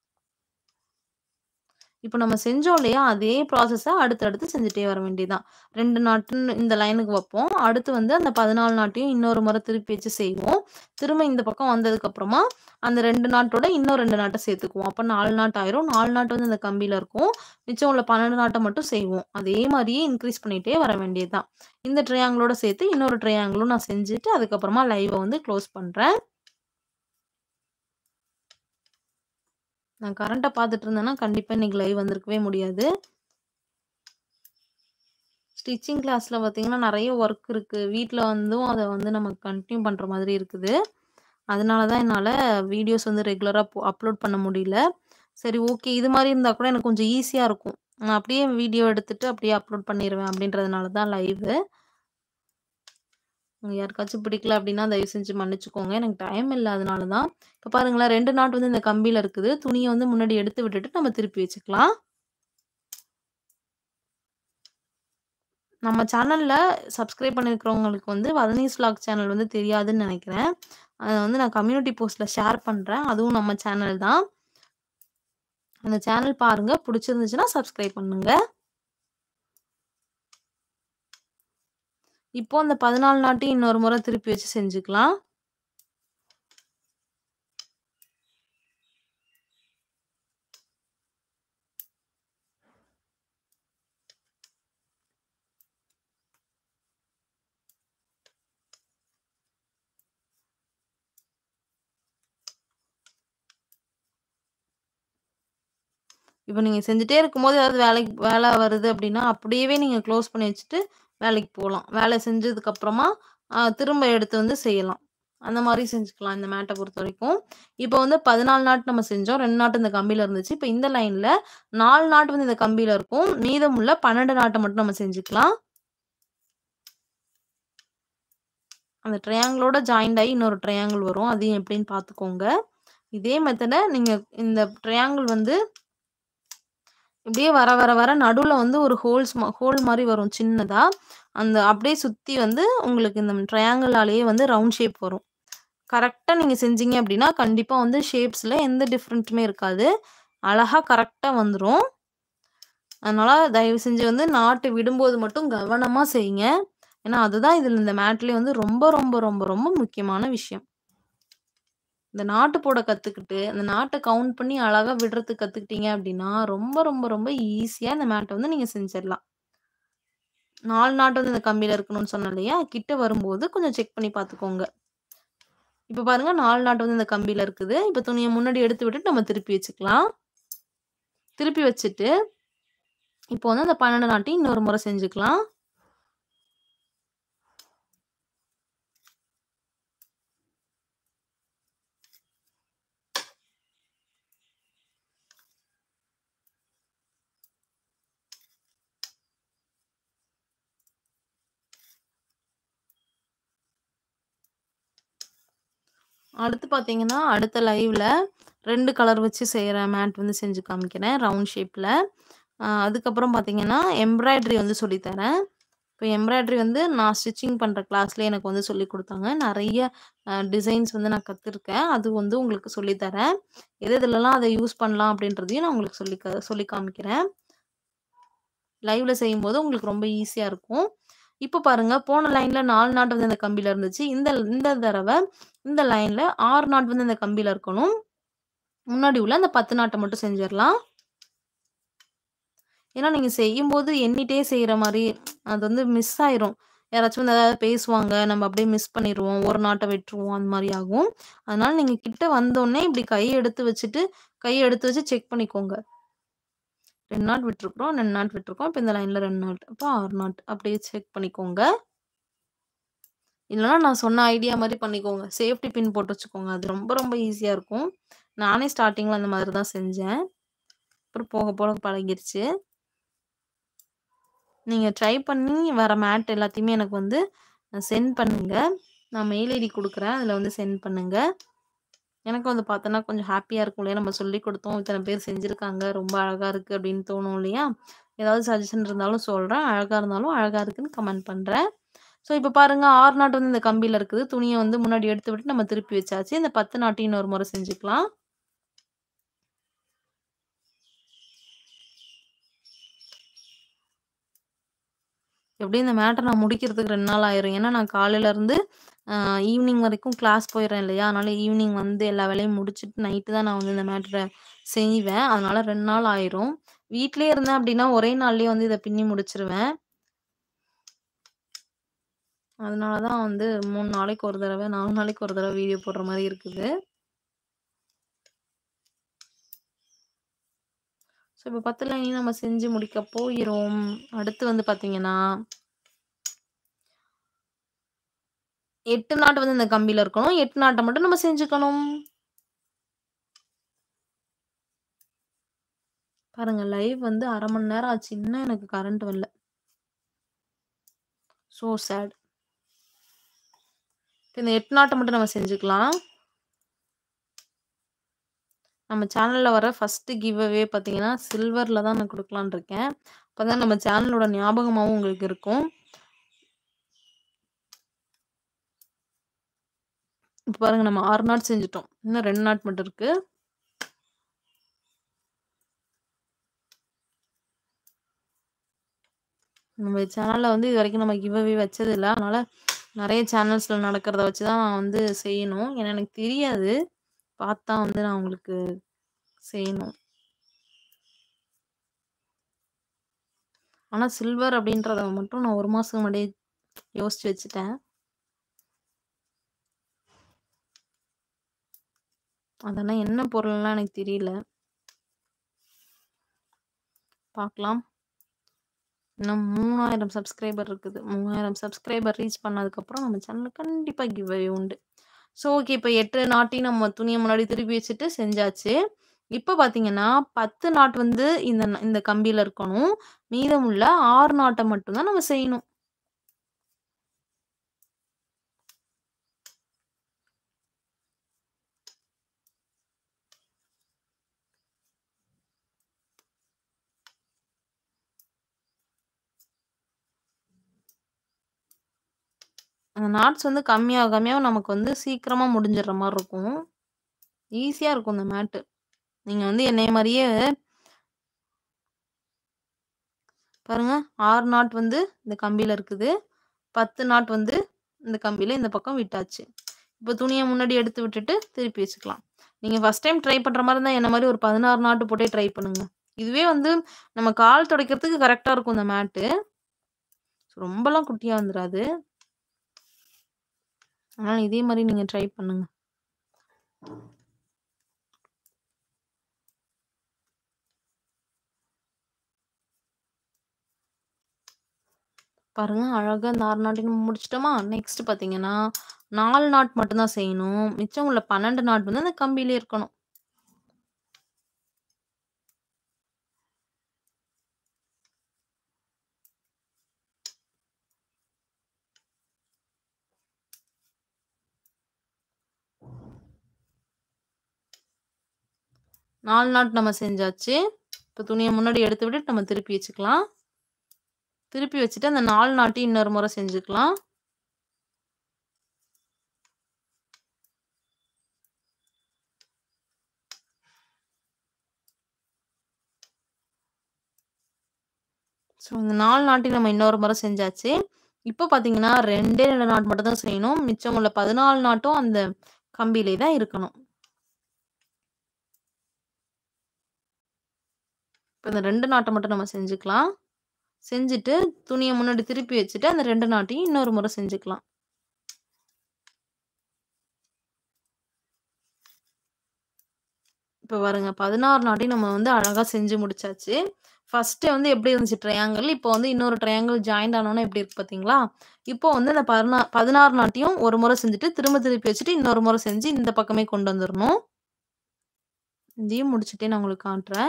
இப்ப நம்ம செஞ்சோம் இல்லையா? அதே ப்ராசஸ அடுத்தடுத்து செஞ்சுட்டே வர வேண்டியது தான். 2 நாட்டுன்னு இந்த லைனுக்கு வப்போம். அடுத்து வந்து அந்த 14 நாட்டையும் இன்னொரு முறை திருப்பி வச்சு செய்வோம். திரும்ப இந்த பக்கம் வந்ததுக்கப்புறமா, அந்த 2 நாட்டோட இன்னும் 2 நாட்ட சேர்த்துக்குவோம். அப்ப 4 நாட் ஆயிரும். 4 நாட் வந்து அந்த கம்பியில இருக்கும். மிச்சம் உள்ள 12 நாட்ட மட்டும் செய்வோம். அதே மாரியே இன்கிரீஸ் பண்ணிட்டே வர வேண்டியது தான். இந்த ட்ரையாங்கிளோட சேர்த்து இன்னொரு ட்ரையாங்கிளும் நான் செஞ்சுட்டு, அதுக்கப்புறமா லைவ வந்து க்ளோஸ் பண்றேன். நான் கரண்ட்ட பார்த்துட்டு இருந்தேன்னா, கண்டிப்பா இன்னைக்கு லைவ் வந்திருக்கவே முடியாது. ஸ்டிச்சிங் கிளாஸ்ல பார்த்தீங்கன்னா, நெறைய ஒர்க் இருக்கு. வீட்ல வந்தும் அத வந்து நம்ம கன்டின்யூ பண்ற மாதிரி இருக்குது. அதனால தான் என்னால வீடியோஸ் வந்து ரெகுலரா போ அப்லோட் பண்ண முடியல. சரி ஓகே. இது மாரி இருந்தா கூட எனக்கு கொஞ்சம் ஈஸியா இருக்கும். நான் அப்படியே வீடியோ எடுத்துட்டு அப்படியே அப்லோட் பண்ணிருவேன் அப்படின்றதுனால தான் லைவு. உங்க யாருக்காச்சும் பிடிக்கல அப்படின்னா, தயவு செஞ்சு மன்னிச்சுக்கோங்க. எனக்கு டைம் இல்ல அதனால தான். இப்ப பாருங்களேன் 2 நாட் வந்து இந்த கம்பியில இருக்குது. துணிய வந்து முன்னாடி எடுத்து விட்டுட்டு நம்ம திருப்பி வச்சுக்கலாம். நம்ம சேனல்ல சப்ஸ்கிரைப் பண்ணியிருக்கிறவங்களுக்கு வந்து வதனீஸ் விளாக் சேனல் வந்து தெரியாதுன்னு நெனைக்கிறேன். அத வந்து நான் கம்யூனிட்டி போஸ்ட்ல ஷேர் பண்றேன். அதுவும் நம்ம சேனல் தான். அந்த சேனல் பாருங்க. புடிச்சிருந்துச்சுன்னா சப்ஸ்கிரைப் பண்ணுங்க. இப்போ அந்த 14 நாட்டையும் இன்னொரு முறை திருப்பி வச்சு செஞ்சுக்கலாம். இப்ப நீங்க செஞ்சுட்டே இருக்கும்போது ஏதாவது வேலைக்கு வேல வருது அப்படின்னா, அப்படியே நீங்க க்ளோஸ் பண்ணி வச்சுட்டு வேலைக்கு போலாம். வேலை செஞ்சதுக்கப்புறமா அ திரும்ப எடுத்து வந்து செய்யலாம். அந்த மாரி செஞ்சுக்கலாம் இந்த மேட்ட பொறுத்தவரைக்கும். இப்ப வந்து 14 நாட் நம்ம செஞ்சோம். 2 நாட் இந்த கம்பியில இருந்துச்சு. இப்ப இந்த லைன்ல 4 நாட் வந்து இந்த கம்பியில இருக்கும். மீதமுள்ள 12 நாட்ட மட்டும் நம்ம செஞ்சுக்கலாம். அந்த ட்ரையாங்கிளோட ஜாயிண்ட் ஆயி இன்னொரு ட்ரையாங்கிள் வரும். அதையும் எப்படின்னு பார்த்துக்கோங்க. இதே மெத்தட நீங்க இந்த ட்ரையாங்கிள் வந்து இப்படியே வர வர வர நடுவுல வந்து ஒரு ஹோல்ஸ் மா ஹோல் மாரி வரும் சின்னதா. அந்த அப்படியே சுத்தி வந்து உங்களுக்கு இந்த ட்ரையாங்கிளாலேயே வந்து ரவுண்ட் ஷேப் வரும். கரெக்ட்டா நீங்க செஞ்சீங்க அப்படின்னா, கண்டிப்பா வந்து ஷேப்ஸ்ல எந்த டிஃபரண்ட்டுமே இருக்காது. அழகா கரெக்ட்டா வந்துரும். அதனால தயவு செஞ்சு வந்து நாட்டு விடும்போது மட்டும் கவனமா செய்யுங்க. ஏன்னா, அதுதான் இதுல இந்த மேட்லயே வந்து ரொம்ப, ரொம்ப, ரொம்ப, ரொம்ப முக்கியமான விஷயம். இந்த நாட்டு போட கத்துக்கிட்டு, அந்த நாட்ட கவுண்ட் பண்ணி அழகா விடுறதுக்கு கத்துக்கிட்டீங்க அப்டின்னா, ரொம்ப, ரொம்ப, ரொம்ப ஈஸியா இந்த மேட்ட வந்து நீங்க செஞ்சிரலாம். 4 நாட்டு வந்து இந்த கம்பியில இருக்கணும்னு சொன்னேன் இல்லையா? கிட்ட வரும்போது கொஞ்சம் செக் பண்ணி பார்த்துக்கோங்க. இப்ப பாருங்க 4 நாட்டு வந்து இந்த கம்பியில இருக்குது. இப்ப துணிய முன்னாடி எடுத்து விட்டுட்டு நம்ம திருப்பி வச்சுக்கலாம். திருப்பி வச்சுட்டு, இப்போ வந்து அந்த 12 நாட்டையும் இன்னொரு முறை செஞ்சுக்கலாம். அடுத்து பார்த்தீங்கன்னா, அடுத்த லைவ்ல 2 கலர் வச்சு செய்ற மேட் வந்து செஞ்சு காமிக்கிறேன். ரவுண்ட் ஷேப்ல. அ அதுக்கப்புறம் பார்த்தீங்கன்னா, எம்ப்ராய்டரி வந்து சொல்லி தரேன். இப்ப எம்ப்ராய்டரி வந்து நான் ஸ்டிச்சிங் பண்ற கிளாஸ்லயே எனக்கு வந்து சொல்லிக் குடுத்தாங்க. நெறைய அ டிசைன்ஸ் வந்து நான் கத்துருக்கேன். அது வந்து உங்களுக்கு சொல்லி தரேன். எது எதுலலாம் அத யூஸ் பண்ணலாம் அப்டின்றதையும் நான் உங்களுக்கு சொல்லி க சொல்லி காமிக்கிறேன். லைவ்ல செய்யும்போது உங்களுக்கு ரொம்ப ஈஸியா இருக்கும். இப்ப பாருங்க, போன லைன்ல 4 நாட் வந்து இந்த கம்பியில இருந்துச்சு. இந்த இந்த தடவ இந்த லைன்ல 6 நாட் வந்து இந்த கம்பியில இருக்கணும். முன்னாடி உள்ள அந்த 10 நாட்ட மட்டும் செஞ்சிரலாம். ஏன்னா, நீங்க செய்யும்போது எண்ணிட்டே செய்ற மாரி அது வந்து மிஸ் ஆயிரும். யாராச்சும் வந்து ஏதாவது பேசுவாங்க. நம்ம அப்டியே மிஸ் பண்ணிருவோம். ஒரு நாட்ட விட்டுருவோம். அந்த மாரி ஆகும். அதனால நீங்க கிட்ட வந்தோனே இப்டி கைய எடுத்து வச்சுட்டு, கைய எடுத்து வச்சு செக் பண்ணிக்கோங்க. 2 நாட் விட்டுருக்கிறோம். 2 நாட் விட்டுருக்கோம். இப்ப இந்த லைன்ல 2 நாட். அப்ப 6 நாட். அப்டியே செக் பண்ணிக்கோங்க. இல்லன்னா நான் சொன்ன ஐடியா மாரி பண்ணிக்கோங்க. சேஃப்டி பின் போட்டு வச்சுக்கோங்க. அது ரொம்ப, ரொம்ப ஈஸியா இருக்கும். நானே ஸ்டார்ட்டிங்ல அந்த மாதிரி தான் செஞ்சேன். அப்புறம் போக, போக பழகிருச்சு. நீங்க ட்ரை பண்ணி வர மேட் எல்லாத்தையுமே எனக்கு வந்து சென்ட் பண்ணுங்க. நான் மெயில் ஐடி குடுக்குறேன். அதுல வந்து சென்ட் பண்ணுங்க. எனக்கும் வந்து பார்த்தோன்னா கொஞ்சம் ஹேப்பியா இருக்கும் இல்லையா? நம்ம சொல்லிக் குடுத்தோம். இத்தன பேர் செஞ்சிருக்காங்க. ரொம்ப அழகா இருக்கு அப்டின்னு தோணும் இல்லையா? ஏதாவது சஜஷன் இருந்தாலும் சொல்றேன். அழகா இருந்தாலும் அழகா இருக்குன்னு கமெண்ட் பண்றேன். ஸோ இப்ப பாருங்க 6 நாட் வந்து இந்த கம்பியில இருக்குது. துணிய வந்து முன்னாடி எடுத்து விட்டு நம்ம திருப்பி வச்சாச்சு. இந்த 10 நாட்டையும் இன்னொரு முறை செஞ்சுக்கலாம். எப்டியும் இந்த மேட்ட நான் முடிக்கிறதுக்கு 2 நாள் ஆயிரும். ஏன்னா, நான் காலையில இருந்து அ ஈவினிங் வரைக்கும் கிளாஸ் போயிர்றேன் இல்லையா? அதனால ஈவினிங் வந்து எல்லா வேலையும் முடிச்சுட்டு நைட்டு தான் நான் வந்து இந்த மேட்ட செய்வேன். அதனால 2 நாள் ஆயிரும். வீட்லயே இருந்தேன் அப்டின்னா, ஒரே நாள்லயே வந்து இத பின்னி முடிச்சுருவேன். அதனால தான் வந்து 3 நாளைக்கு ஒரு தடவ, 4 நாளைக்கு ஒரு தடவ வீடியோ போடுற மாரி இருக்குது. ஸோ இப்ப 10 லைனையும் நம்ம செஞ்சு முடிக்க போகிறோம். அடுத்து வந்து பார்த்தீங்கன்னா 8 நாட் வந்து இந்த கம்பியில இருக்கணும். 8 நாட்ட மட்டும் நம்ம செஞ்சுக்கணும். பாருங்க லைவ் வந்து 1/2 மணி நேரம் ஆச்சு. இன்னும் எனக்கு கரண்ட் வரல. So sad. இந்த 8 நாட்ட மட்டும் நம்ம செஞ்சுக்கலாம். நம்ம சேனல்ல வர ஃபர்ஸ்ட் கிவ் அவே பார்த்தீங்கன்னா, சில்வர்ல தான் நான் குடுக்கலான்னு இருக்கேன். அப்பதான் நம்ம சேனலோட ஞாபகமாவும் உங்களுக்கு இருக்கும். இப்ப பாருங்க நம்ம 6 நாட் செஞ்சுட்டோம். இன்னும் 2 நாட் மட்டும் இருக்கு. நம்ம சேனல்ல வந்து இதுவரைக்கும் நம்ம கிவ் அவே வச்சதில்ல. அதனால நெறைய சேனல்ஸ்ல நடக்கிறத வச்சு தான் நான் வந்து செய்யணும். ஏன்னா எனக்கு தெரியாது. பார்த்து தான் வந்து நான் உங்களுக்கு செய்யணும். ஆனா சில்வர் அப்டின்றத மட்டும் நான் 1 மாசம் முன்னாடியே யோசிச்சு வச்சுட்டேன். அதனா என்ன பொருள்லாம் எனக்கு தெரியல. பார்க்கலாம். இன்னும் 3000 சப்ஸ்கிரைபர் இருக்குது. 3000 சப்ஸ்கிரைபர் ரீச் பண்ணதுக்கப்புறம் நம்ம சேனல்ல கண்டிப்பா கிவ் அவே உண்டு. ஸோ ஓகே இப்ப 8 நாட்டையும் நம்ம துணிய முன்னாடி திருப்பி வச்சுட்டு செஞ்சாச்சு. இப்ப பார்த்தீங்கன்னா, 10 நாட் வந்து இந்த இந்த கம்பியில இருக்கணும். மீதமுள்ள 6 நாட்ட மட்டும் தான் நம்ம செய்யணும். அந்த நாட்ஸ் வந்து கம்மியாக கம்மியாக நமக்கு வந்து சீக்கிரமா முடிஞ்சிடுற மாரி இருக்கும். ஈஸியா இருக்கும் இந்த மேட்டு. நீங்க வந்து என்னைய மாரியே பாருங்க 6 நாட் வந்து இந்த கம்பியில இருக்குது. 10 நாட் வந்து இந்த கம்பியில இந்த பக்கம் விட்டாச்சு. இப்போ துணிய முன்னாடி எடுத்து விட்டுட்டு திருப்பி வச்சுக்கலாம். நீங்க ஃபர்ஸ்ட் டைம் ட்ரை பண்ற மாரி இருந்தா என்ன மாரி ஒரு 16 நாட்டு போட்டே ட்ரை பண்ணுங்க. இதுவே வந்து நம்ம கால் துடைக்கிறதுக்கு கரெக்ட்டா இருக்கும் இந்த மேட்டு. ரொம்பலாம் குட்டியா வந்துராது. அதனால இதே மாரி நீங்க ட்ரை பண்ணுங்க. பாருங்க அழகா இந்த 6 நாட்டையும் நம்ம முடிச்சுட்டோமா? நெக்ஸ்ட் பார்த்தீங்கன்னா, 4 நாட் மட்டும் தான் செய்யணும். மிச்சம் உள்ள 12 நாட் வந்து அந்த கம்பியிலே இருக்கணும். நாலு நாட் நம்ம செஞ்சாச்சு. இப்போ துணிய முன்னாடி எடுத்து விட்டுட்டு நம்ம திருப்பி வச்சுக்கலாம். திருப்பி வச்சுட்டு அந்த 4 நாட்டையும் இன்னொரு முறை செஞ்சுக்கலாம். ஸோ இந்த 4 நாட்டையும் நம்ம இன்னொரு முறை செஞ்சாச்சு. இப்போ பார்த்தீங்கன்னா 2டே 2 நாட் மட்டும் தான் செய்யணும். மிச்சம் உள்ள 14 நாட்டும் அந்த கம்பியிலே தான் இருக்கணும். இப்போ இந்த 2 நாட்ட மட்டும் நம்ம செஞ்சுக்கலாம். செஞ்சுட்டு துணிய முன்னாடி திருப்பி வச்சுட்டு அந்த 2 நாட்டையும் இன்னொரு முறை செஞ்சுக்கலாம். இப்போ பாருங்க 16 நாட்டையும் நம்ம வந்து அழகா செஞ்சு முடிச்சாச்சு. ஃபர்ஸ்ட்டு வந்து எப்படி இருந்துச்சு ட்ரையாங்கிள், இப்போ வந்து இன்னொரு ட்ரையாங்கிள் ஜாயிண்ட் ஆனோனே எப்படி இருக்கு பார்த்தீங்களா? இப்போ வந்து அந்த பதினா 16 நாட்டையும் ஒரு முறை செஞ்சுட்டு, திரும்ப திருப்பி வச்சுட்டு இன்னொரு முறை செஞ்சு இந்த பக்கமே கொண்டு வந்துரணும். இதையும் முடிச்சுட்டே நான் உங்களுக்கு காட்டுறேன்.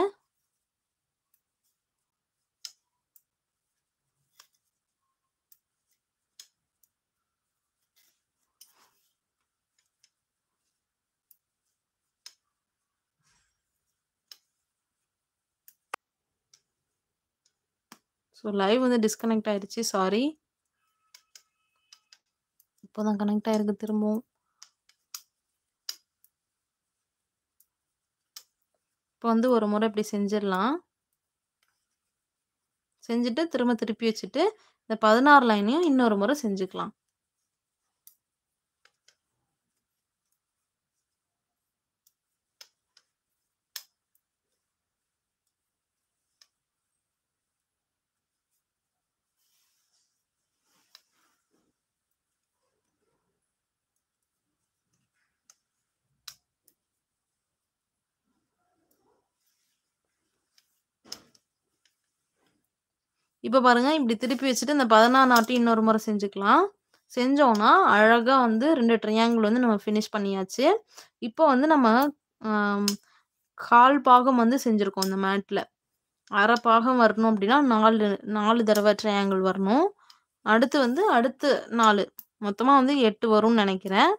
ஸோ லைவ் வந்து டிஸ்கனெக்ட் ஆயிருச்சு. சாரி. இப்போ தான் கனெக்ட் ஆயிருக்கு திரும்பவும். இப்போ வந்து ஒரு முறை இப்படி செஞ்சிரலாம். செஞ்சுட்டு திரும்ப திருப்பி வச்சுட்டு, இந்த 16 லைனையும் இன்னொரு முறை செஞ்சுக்கலாம். இப்போ பாருங்க இப்படி திருப்பி வச்சுட்டு இந்த 16 நாட்டையும் இன்னொரு முறை செஞ்சுக்கலாம். செஞ்சோம்னா, அழகா வந்து 2 ட்ரையாங்கிள் வந்து நம்ம ஃபினிஷ் பண்ணியாச்சு. இப்போ வந்து நம்ம அம் 1/4 பாகம் வந்து செஞ்சிருக்கோம் இந்த மேட்ல. 1/2 பாகம் வரணும் அப்படின்னா 4 4 தடவ ட்ரையாங்கிள் வரணும். அடுத்து வந்து அடுத்து 4 மொத்தமா வந்து 8 வரும்னு நெனைக்கிறேன்.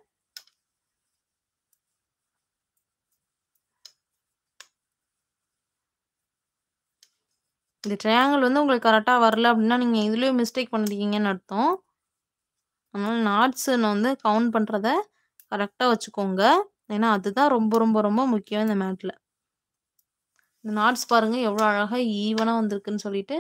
இந்த ட்ரையாங்கிள் வந்து உங்களுக்கு கரெக்ட்டா வரல அப்படின்னா, நீங்க இதுலயும் மிஸ்டேக் பண்ணியிருக்கீங்கன்னு அர்த்தம். அதனால நாட்ஸ் வந்து கவுண்ட் பண்றத கரெக்ட்டா வச்சுக்கோங்க. ஏன்னா, அதுதான் ரொம்ப ரொம்ப ரொம்ப முக்கியம் இந்த மேட்ல. இந்த நாட்ஸ் பாருங்க எவ்வளோ அழகா ஈவனா வந்திருக்குன்னு சொல்லிட்டு.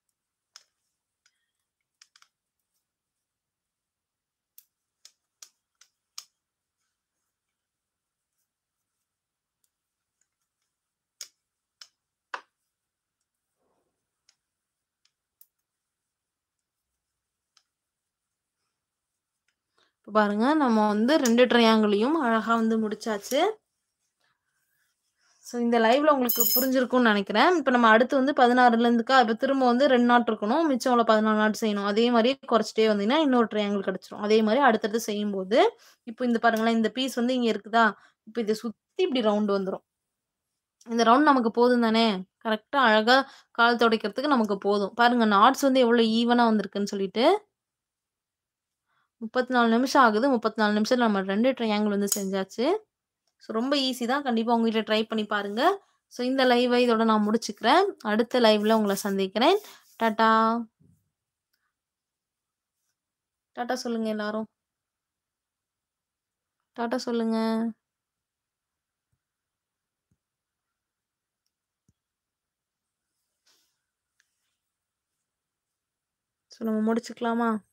இப்ப பாருங்க நம்ம வந்து 2 ட்ரையாங்கிளையும் அழகா வந்து முடிச்சாச்சு. ஸோ இந்த லைவ்ல உங்களுக்கு புரிஞ்சிருக்கும்னு நெனைக்கிறேன். இப்ப நம்ம அடுத்து வந்து 16லருந்துக்கா இப்ப திரும்ப வந்து 2 நாட் இருக்கணும். மிச்சம் உள்ள 14 நாட் செய்யணும். அதே மாரியே குறைச்சுட்டே வந்தீங்கன்னா, இன்னொரு ட்ரையாங்கிள் கிடைச்சிரும். அதே மாரி அடுத்தடுத்து செய்யும்போது, இப்போ இந்த பாருங்களேன், இந்த பீஸ் வந்து இங்க இருக்குதா? இப்ப இத சுத்தி இப்படி ரவுண்ட் வந்துரும். இந்த ரவுண்ட் நமக்கு போதும் தானே! கரெக்ட்டா அழகா கால் துடைக்கிறதுக்கு நமக்கு போதும். பாருங்க நாட்ஸ் வந்து எவ்வளோ ஈவனா வந்திருக்குன்னு சொல்லிட்டு. 34 நிமிஷம் ஆகுது. 34 நிமிஷத்துல நம்ம 2 ட்ரையாங்கிள் வந்து செஞ்சாச்சு. ஸோ ரொம்ப ஈஸி தான். கண்டிப்பா உங்க வீட்ல ட்ரை பண்ணி பாருங்க. ஸோ இந்த லைவ இதோட நான் முடிச்சுக்கிறேன். அடுத்த லைவ்ல உங்கள சந்திக்கிறேன். டாட்டா. டாட்டா சொல்லுங்க எல்லாரும். டாட்டா சொல்லுங்க. ஸோ நம்ம முடிச்சுக்கலாமா?